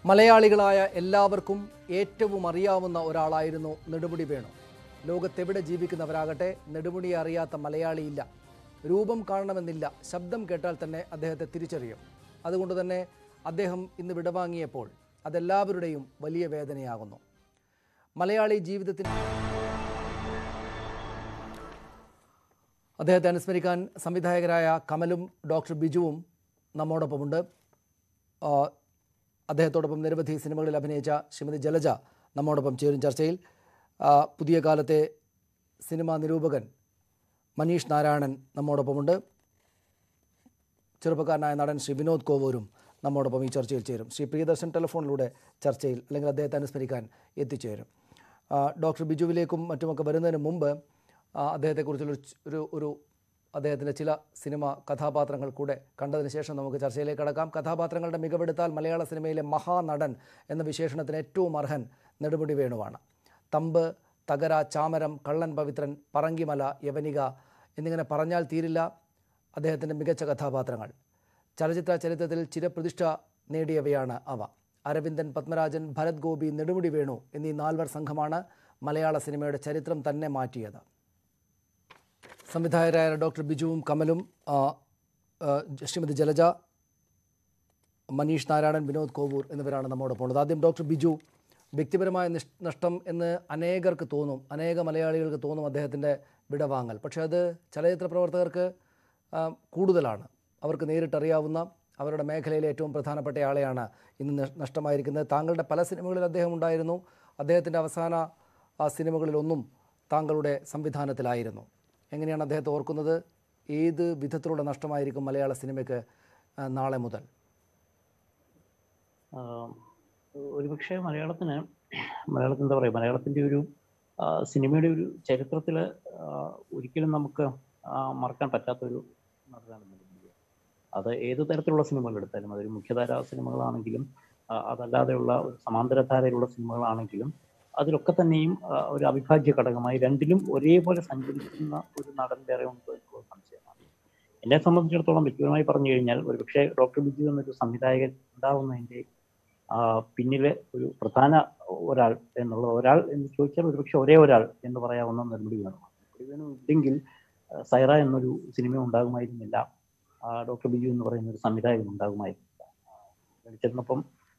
മലയാളികളായ എല്ലാവർക്കും ഏറ്റവും അറിയാവുന്ന ഒരാളായിരുന്നു നെടുമുടി വേണു ലോകത്തെവിടെ ജീവിക്കുന്നവരാകട്ടെ നെടുമുടിയെ അറിയാത്ത മലയാളിയില്ല രൂപം കാണണമെന്നില്ല ശബ്ദം കേട്ടാൽ തന്നെ അദ്ദേഹത്തെ തിരിച്ചറിയും അതുകൊണ്ട് തന്നെ അദ്ദേഹം ഇന്ന് വിടവാങ്ങിയപ്പോൾ അതെല്ലാവരുടെയും വലിയ വേദനയാകുന്നു മലയാളി ജീവിതത്തിന് അദ്ദേഹത്തെ അനുസ്മരിക്കാൻ സംവിധായകരായ കമലും ഡോക്ടർ ബിജുവും നമ്മോടൊപ്പമുണ്ട് ആ, അദ്ദേഹത്തോടൊപ്പം നിരവധി സിനിമകളിൽ അഭിനയിച്ച ശ്രീമതി ജലജ നമ്മോടൊപ്പം ചേരും ചർച്ചയിൽ ആ, പുതിയ കാലത്തെ സിനിമാ നിരൂപകൻ മനീഷ് നാരായണൻ നമ്മോടൊപ്പമുണ്ട് ചെറുപ്പക്കാരനായ നടൻ ശ്രീ വിനോദ് കോവൂരും നമ്മോടൊപ്പം ഈ ചർച്ചയിൽ ചേരും ശ്രീ പ്രിയദർശൻ ടെലിഫോണിലൂടെ ചർച്ചയിൽ അല്ലെങ്കിൽ അദ്ദേഹത്തെ അനുസ്മരിക്കാൻ എത്തിച്ചേരും ആ, ഡോക്ടർ ബിജുവിലേക്കും മറ്റുമൊക്കെ വരുന്നതിന് മുമ്പ് ആ, അദ്ദേഹത്തെക്കുറിച്ചുള്ള ഒരു ച്- ഒരു ഒരു അദ്ദേഹത്തിൻ്റെ ചില സിനിമ കഥാപാത്രങ്ങൾ കൂടെ കണ്ടതിന് ശേഷം നമുക്ക് ചർച്ചയിലേക്ക് കടക്കാം കഥാപാത്രങ്ങളുടെ മികവെടുത്താൽ മലയാള സിനിമയിലെ മഹാനടൻ എന്ന വിശേഷണത്തിന് ഏറ്റവും അർഹൻ നെടുമുടി വേണുവാണ് തമ്പ് തകര ചാമരം കള്ളൻ പവിത്രൻ പറങ്കിമല യവനിക എന്നിങ്ങനെ പറഞ്ഞാൽ തീരില്ല അദ്ദേഹത്തിൻ്റെ മികച്ച കഥാപാത്രങ്ങൾ ചലച്ചിത്ര ചരിത്രത്തിൽ ചിരപ്രതിഷ്ഠ നേടിയവയാണ് അവ അരവിന്ദൻ പത്മരാജൻ ഭരത് ഗോപി നെടുമുടി വേണു എന്നീ നാൽവർ സംഘമാണ് മലയാള സിനിമയുടെ ചരിത്രം തന്നെ മാറ്റിയത് സംവിധായകരായ ഡോക്ടർ ബിജുവും കമലും ആ, ആ, ശ്രീമതി ജലജ മനീഷ് നാരായണൻ വിനോദ് കോവൂർ എന്നിവരാണ് നമ്മോടൊപ്പം ഉള്ളത് ആദ്യം ഡോക്ടർ ബിജു വ്യക്തിപരമായ നിഷ് നഷ്ടം എന്ന് അനേകർക്ക് തോന്നും അനേക മലയാളികൾക്ക് തോന്നും അദ്ദേഹത്തിൻ്റെ വിടവാങ്ങൽ പക്ഷേ അത് ചലച്ചിത്ര പ്രവർത്തകർക്ക് ആ, കൂടുതലാണ് അവർക്ക് നേരിട്ടറിയാവുന്ന അവരുടെ മേഖലയിലെ ഏറ്റവും പ്രധാനപ്പെട്ട ആളെയാണ് ഇന്ന് നഷ്- നഷ്ടമായിരിക്കുന്നത് താങ്കളുടെ പല സിനിമകളിൽ അദ്ദേഹം ഉണ്ടായിരുന്നു അദ്ദേഹത്തിൻ്റെ അവസാന ആ സിനിമകളിലൊന്നും താങ്കളുടെ സംവിധാനത്തിലായിരുന്നു എങ്ങനെയാണ് അദ്ദേഹത്തെ ഓർക്കുന്നത് ഏത് വിധത്തിലുള്ള നഷ്ടമായിരിക്കും മലയാള സിനിമയ്ക്ക് ആ, നാളെ മുതൽ ആഹ് ഒരുപക്ഷെ മലയാളത്തിന് മലയാളത്തിൽ എന്താ പറയുക മലയാളത്തിൻ്റെ ഒരു ആഹ് സിനിമയുടെ ഒരു ചരിത്രത്തിൽ ഒരിക്കലും നമുക്ക് ആഹ് മറക്കാൻ പറ്റാത്തൊരു നടനാണ് നെടുമുടി. അത് ഏത് തരത്തിലുള്ള സിനിമകൾ എടുത്താലും അതൊരു മുഖ്യധാര സിനിമകളാണെങ്കിലും ആഹ് അതല്ലാതെയുള്ള ഒരു സമാന്തരധാരയിലുള്ള സിനിമകളാണെങ്കിലും അതിലൊക്കെ തന്നെയും ആഹ് ഒരു അവിഭാജ്യ ഘടകമായി രണ്ടിലും ഒരേപോലെ സഞ്ചരിക്കുന്ന ഒരു നടൻ വേറെ ഉണ്ട് എന്നുള്ള സംശയമാണ് എന്നെ സംബന്ധിച്ചിടത്തോളം വ്യക്തിപരമായി പറഞ്ഞു കഴിഞ്ഞാൽ ഒരുപക്ഷെ ഡോക്ടർ ബിജു എന്നൊരു സംവിധായകൻ ഉണ്ടാവുന്നതിൻ്റെ ആ, പിന്നിലെ ഒരു പ്രധാന ഒരാൾ എന്നുള്ള ഒരാൾ എന്ന് ചോദിച്ചാൽ ഒരുപക്ഷെ ഒരേ ഒരാൾ എന്ന് പറയാവുന്ന നെടുമുടി വേണുമാണ് നെടുമുടി വേണു ഇല്ലെങ്കിൽ ആ, സൈറ എന്നൊരു സിനിമ ഉണ്ടാകുമായിരുന്നില്ല ആ, ഡോക്ടർ ബിജു എന്ന് പറയുന്ന ഒരു സംവിധായകൻ ഉണ്ടാകുമായിരുന്നില്ല വെളിച്ചെന്നപ്പം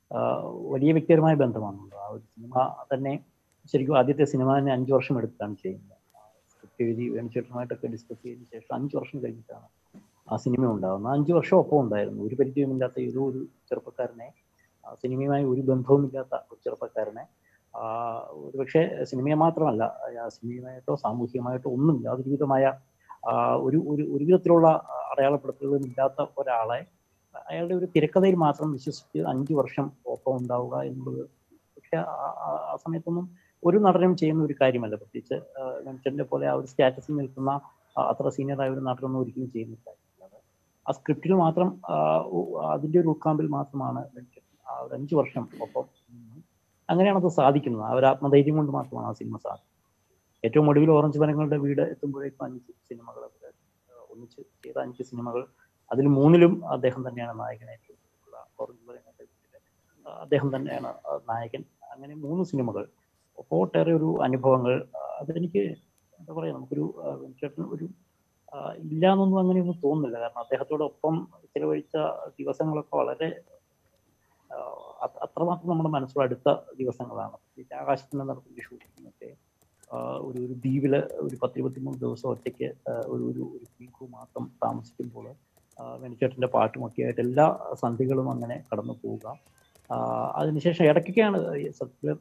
വലിയ വ്യക്തിപരമായ ബന്ധമാണുള്ളത് ആ ഒരു സിനിമ തന്നെ ശരിക്കും ആദ്യത്തെ സിനിമ തന്നെ അഞ്ചു വർഷം എടുത്താണ് ചെയ്യുന്നത് സ്ക്രിപ്റ്റ് എഴുതി വേണുചേട്ടനുമായിട്ടൊക്കെ ഡിസ്കസ് ചെയ്തതിനു ശേഷം അഞ്ചു വർഷം കഴിഞ്ഞിട്ടാണ് ആ സിനിമ ഉണ്ടാകുന്നത് അഞ്ചു വർഷം ഒപ്പം ഉണ്ടായിരുന്നു ഒരു പരിചയമില്ലാത്ത ഏതോ ഒരു ചെറുപ്പക്കാരനെ ആ സിനിമയുമായി ഒരു ബന്ധവുമില്ലാത്ത ഒരു ചെറുപ്പക്കാരനെ ആ, ഒരുപക്ഷെ സിനിമയെ മാത്രമല്ല ആ സിനിമയുമായിട്ടോ സാമൂഹികമായിട്ടോ ഒന്നും യാതൊരു വിധമായ ആ, ഒരു ഒരു ഒരു വിധത്തിലുള്ള അടയാളപ്പെടുത്തലുകളും ഇല്ലാത്ത ഒരാളെ അയാളുടെ ഒരു തിരക്കഥയിൽ മാത്രം വിശ്വസിച്ച് അഞ്ചു വർഷം ഒപ്പം ഉണ്ടാവുക എന്നുള്ളത് പക്ഷെ ആ- ആ- ആ സമയത്തൊന്നും ഒരു നടനും ചെയ്യുന്ന ഒരു കാര്യമല്ല പ്രത്യേകിച്ച് വെഞ്ചറിന്റെ പോലെ ആ ഒരു സ്റ്റാറ്റസിൽ നിൽക്കുന്ന ആ, അത്ര സീനിയർ ആയ ഒരു നടനൊന്നും ഒരിക്കലും ചെയ്യുന്ന കാര്യമില്ല അത് ആ സ്ക്രിപ്റ്റിൽ മാത്രം ആ, ഉ- അതിന്റെ ഒരു ഉൾക്കാമ്പിൽ മാത്രമാണ് വെഞ്ചർ ആ ഒരു അഞ്ചു വർഷം ഒപ്പം നിന്ന് അങ്ങനെയാണ് അത് സാധിക്കുന്നത് ആ ഒരു ആത്മധൈര്യം കൊണ്ട് മാത്രമാണ് ആ സിനിമ സാധിക്കുന്നത് ഏറ്റവും ഒടുവിൽ ഓറഞ്ച് മരങ്ങളുടെ വീട് എത്തുമ്പോഴേക്കും അഞ്ച് സിനിമകൾ അവർ ഒന്നിച്ച് ചെയ്ത അഞ്ച് സിനിമകൾ അതിൽ മൂന്നിലും അദ്ദേഹം തന്നെയാണ് നായകനായിട്ട് ഉള്ള ഓറഞ്ച് മരങ്ങളുടെ വീട്ടിൽ അദ്ദേഹം തന്നെയാണ് ആ നായകൻ അങ്ങനെ മൂന്ന് സിനിമകൾ അപ്പോൾ ഒട്ടേറെ ഒരു അനുഭവങ്ങൾ ആ, അതെനിക്ക് എന്താ പറയുക നമുക്കൊരു ആ, ചേട്ടൻ ഒരു ആ, ഇല്ല എന്നൊന്നും അങ്ങനെയൊന്നും തോന്നുന്നില്ല കാരണം അദ്ദേഹത്തോടൊപ്പം ചിലവഴിച്ച ദിവസങ്ങളൊക്കെ വളരെ ആ, അത് അത്രമാത്രം നമ്മുടെ മനസ്സിൽ അടുത്ത ദിവസങ്ങളാണ് പ്രത്യേകിച്ച് ആകാശത്തിന് നടത്തിയ ഷൂട്ടിംഗ് ഒക്കെ ആ, ഒരു ഒരു ദ്വീപില് ഒരു പത്തിരുപത്തിമൂന്ന് ദിവസം ഒറ്റയ്ക്ക് ആ, ഒരു ഒരു ഒരു വീക്കു മാത്രം താമസിക്കുമ്പോൾ വെണിച്ചേട്ടൻ്റെ പാട്ടുമൊക്കെ ആയിട്ട് എല്ലാ സന്ധികളും അങ്ങനെ കടന്നു പോവുക ആ, അതിനുശേഷം ഇടയ്ക്കൊക്കെയാണ് ഈ സത്യത്തിൽ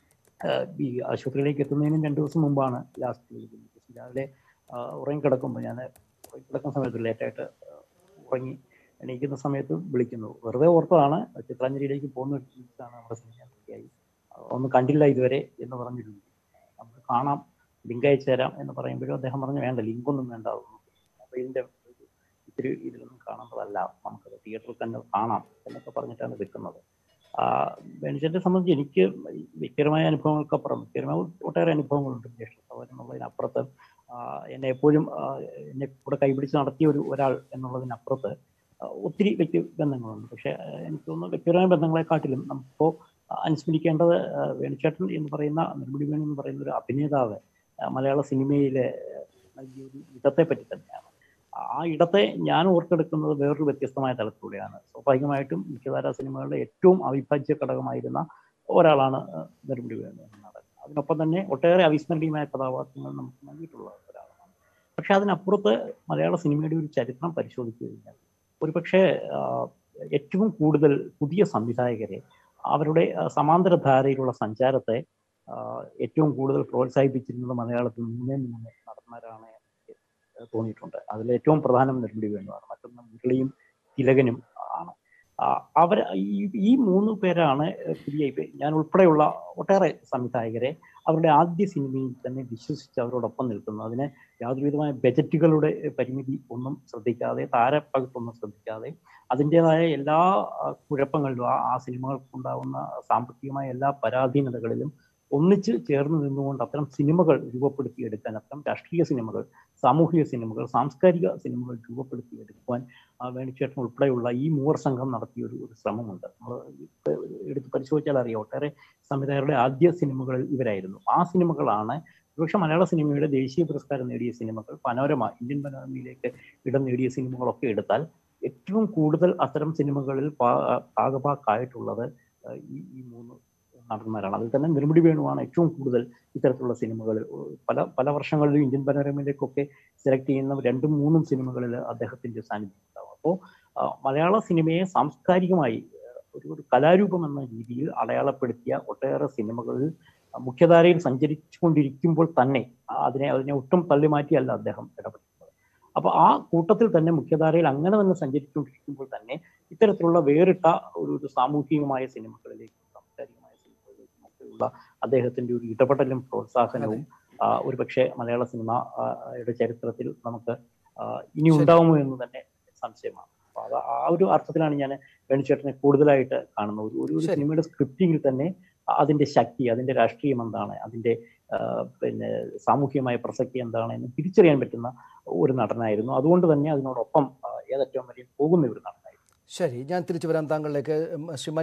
ഈ ആശുപത്രിയിലേക്ക് എത്തുന്നതിന് രണ്ട് ദിവസം മുമ്പാണ് ലാസ്റ്റ് വിളിക്കുന്നത് രാവിലെ ആ, ഉറങ്ങിക്കിടക്കുമ്പോൾ ഞാൻ ഉറങ്ങിക്കിടക്കുന്ന സമയത്ത് ലേറ്റായിട്ട് ആ, ഉറങ്ങി എണീക്കുന്ന സമയത്ത് വിളിക്കുന്നു വെറുതെ ഓർത്തതാണ് ചിത്രാഞ്ജലിയിലേക്ക് പോകുന്ന വെച്ചാണ് നമ്മുടെ സിനിമയായി ഒന്നും കണ്ടില്ല ഇതുവരെ എന്ന് പറഞ്ഞിരുന്നു നമുക്ക് കാണാം ലിങ്ക് അയച്ചു തരാം എന്ന് പറയുമ്പോഴും അദ്ദേഹം പറഞ്ഞു വേണ്ട ലിങ്ക് ഒന്നും വേണ്ട മൊബൈലിന്റെ ഒരു ഇത്തിരി ഇതിലൊന്നും കാണേണ്ടതല്ല നമുക്കത് തിയേറ്ററിൽ തന്നെ കാണാം എന്നൊക്കെ പറഞ്ഞിട്ടാണ് വെക്കുന്നത് ബെനിച്ചനെ സംബന്ധിച്ച് എനിക്ക് ഈ വ്യക്തിപരമായ അനുഭവങ്ങൾക്കപ്പുറം വ്യക്തിപരമായ ഒട്ടേറെ അനുഭവങ്ങളുണ്ട് ജ്യേഷ്ഠ സഹോദരൻ എന്നുള്ളതിനപ്പുറത്ത് ആ, എന്നെ എപ്പോഴും ആ, എന്നെ കൂടെ കൈപിടിച്ച് നടത്തിയ ഒരു ഒരാൾ എന്നുള്ളതിനപ്പുറത്ത് ആ, ഒത്തിരി വ്യക്തി ബന്ധങ്ങളുണ്ട് പക്ഷേ ആ, എനിക്ക് തോന്നുന്നു വ്യക്തിപരമായ ബന്ധങ്ങളെക്കാട്ടിലും നമുക്കിപ്പോൾ അനുസ്മരിക്കേണ്ടത് ആ, വേണുചേട്ടൻ എന്ന് പറയുന്ന നെടുമുടി വേണു എന്ന് പറയുന്ന ഒരു അഭിനേതാവ് ആ, മലയാള സിനിമയിലെ ആ, നൽകിയ ഒരു ഇടത്തെ പറ്റി തന്നെയാണ് ആ ഇടത്തെ ഞാൻ ഓർത്തെടുക്കുന്നത് വേറൊരു വ്യത്യസ്തമായ തലത്തിലൂടെയാണ് സ്വാഭാവികമായിട്ടും മുഖ്യധാരാ സിനിമകളുടെ ഏറ്റവും അവിഭാജ്യ ഘടകമായിരുന്ന ഒരാളാണ് ആ, നെടുമുടി വേണു എന്ന നടൻ അതിനൊപ്പം തന്നെ ഒട്ടേറെ അവിസ്മരണീയമായ കഥാപാത്രങ്ങൾ നമുക്ക് നൽകിയിട്ടുള്ള ഒരാളാണ് പക്ഷെ അതിനപ്പുറത്ത് മലയാള സിനിമയുടെ ഒരു ചരിത്രം പരിശോധിച്ചു കഴിഞ്ഞാൽ ഒരുപക്ഷെ ആ, ഏറ്റവും കൂടുതൽ പുതിയ സംവിധായകരെ അവരുടെ ആ, സമാന്തര ധാരയിലുള്ള സഞ്ചാരത്തെ ആ, ഏറ്റവും കൂടുതൽ പ്രോത്സാഹിപ്പിച്ചിരുന്നത് മലയാളത്തിൽ മൂന്നേ മൂന്ന് നടന്മാരാണ് എനിക്ക് തോന്നിയിട്ടുണ്ട് അതിൽ ഏറ്റവും പ്രധാനം നെടുമുടി വേണുവാണ് മറ്റൊന്ന് മുരളിയും തിലകനും ആണ് ആ, അവർ ഈ ഈ മൂന്ന് പേരാണ് പുതിയ ഇപ്പൊ ഞാൻ ഉൾപ്പെടെയുള്ള ഒട്ടേറെ സംവിധായകരെ അവരുടെ ആദ്യ സിനിമയിൽ തന്നെ വിശ്വസിച്ച് അവരോടൊപ്പം നിൽക്കുന്നു അതിന് യാതൊരുവിധമായ ബജറ്റുകളുടെ പരിമിതി ഒന്നും ശ്രദ്ധിക്കാതെ താരപ്പകുപ്പൊന്നും ശ്രദ്ധിക്കാതെ അതിൻ്റെതായ എല്ലാ ആ, കുഴപ്പങ്ങളിലും ആ ആ സിനിമകൾക്കുണ്ടാകുന്ന സാമ്പത്തികമായ എല്ലാ പരാധീനതകളിലും ഒന്നിച്ച് ചേർന്ന് നിന്നുകൊണ്ട് അത്തരം സിനിമകൾ രൂപപ്പെടുത്തിയെടുക്കാൻ അത്തരം രാഷ്ട്രീയ സിനിമകൾ സാമൂഹിക സിനിമകൾ സാംസ്കാരിക സിനിമകൾ രൂപപ്പെടുത്തിയെടുക്കുവാൻ ആ വേണിച്ചേട്ടൻ ഉൾപ്പെടെയുള്ള ഈ മൂവർ സംഘം നടത്തിയ ഒരു ഒരു ശ്രമമുണ്ട് നമ്മൾ എടുത്ത് പരിശോധിച്ചാൽ അറിയാം ഒട്ടേറെ സംവിധായകരുടെ ആദ്യ സിനിമകൾ ഇവരായിരുന്നു ആ സിനിമകളാണ് ഒരുപക്ഷെ മലയാള സിനിമയുടെ ദേശീയ പുരസ്കാരം നേടിയ സിനിമകൾ പനോരമ ഇന്ത്യൻ പനോരമയിലേക്ക് ഇടം നേടിയ സിനിമകളൊക്കെ എടുത്താൽ ഏറ്റവും കൂടുതൽ അത്തരം സിനിമകളിൽ പാ- ഭാഗഭാക്കായിട്ടുള്ളത് ആ, ഈ ഈ മൂന്ന് നടന്മാരാണ് അതിൽ തന്നെ നെടുമുടി വേണുവാണ് ഏറ്റവും കൂടുതൽ ഇത്തരത്തിലുള്ള സിനിമകൾ പല പല വർഷങ്ങളിലും ഇന്ത്യൻ പനോരമയിലേക്കൊക്കെ സെലക്ട് ചെയ്യുന്ന രണ്ടും മൂന്നും സിനിമകളിൽ അദ്ദേഹത്തിന്റെ സാന്നിധ്യം ഉണ്ടാവും അപ്പോൾ മലയാള സിനിമയെ സാംസ്കാരികമായി ആ, ഒരു ഒരു കലാരൂപം എന്ന രീതിയിൽ അടയാളപ്പെടുത്തിയ ഒട്ടേറെ സിനിമകളിൽ ആ, മുഖ്യധാരയിൽ സഞ്ചരിച്ചുകൊണ്ടിരിക്കുമ്പോൾ തന്നെ ആ, അതിനെ അതിനെ ഒട്ടും തള്ളിമാറ്റിയല്ല അദ്ദേഹം ഇടപെട്ടിട്ടുള്ളത് അപ്പൊ ആ കൂട്ടത്തിൽ തന്നെ മുഖ്യധാരയിൽ അങ്ങനെ തന്നെ സഞ്ചരിച്ചുകൊണ്ടിരിക്കുമ്പോൾ തന്നെ ഇത്തരത്തിലുള്ള വേറിട്ട ഒരു ഒരു സാമൂഹികമായ സിനിമകളിലേക്കും സാംസ്കാരികമായ സിനിമകളിലേക്കും ഒക്കെയുള്ള അദ്ദേഹത്തിന്റെ ഒരു ഇടപെടലും പ്രോത്സാഹനവും ആ, ഒരുപക്ഷെ മലയാള സിനിമ ആ, യുടെ ചരിത്രത്തിൽ നമുക്ക് ആ, ഇനി ശരി. ഉണ്ടാവുമോ എന്ന് തന്നെ സംശയമാണ് അപ്പൊ അത് ആ ഒരു അർത്ഥത്തിലാണ് ഞാൻ വേണുചേട്ടനെ കൂടുതലായിട്ട് കാണുന്നത് ഒരു ഒരു ശരി. സിനിമയുടെ സ്ക്രിപ്റ്റിങ്ങിൽ തന്നെ അതിന്റെ ശക്തി അതിന്റെ രാഷ്ട്രീയം എന്താണ് അതിന്റെ ആ, പിന്നെ സാമൂഹികമായ പ്രസക്തി എന്താണ് എന്ന് തിരിച്ചറിയാൻ പറ്റുന്ന ഒരു നടനായിരുന്നു അതുകൊണ്ട് തന്നെ അതിനോടൊപ്പം ആ, ഏതറ്റവും വരെയും പോകുന്ന ഒരു നടനായിരുന്നു ശരി ഞാൻ തിരിച്ചു വരാം താങ്കളിലേക്ക് ഉം, ശ്രീ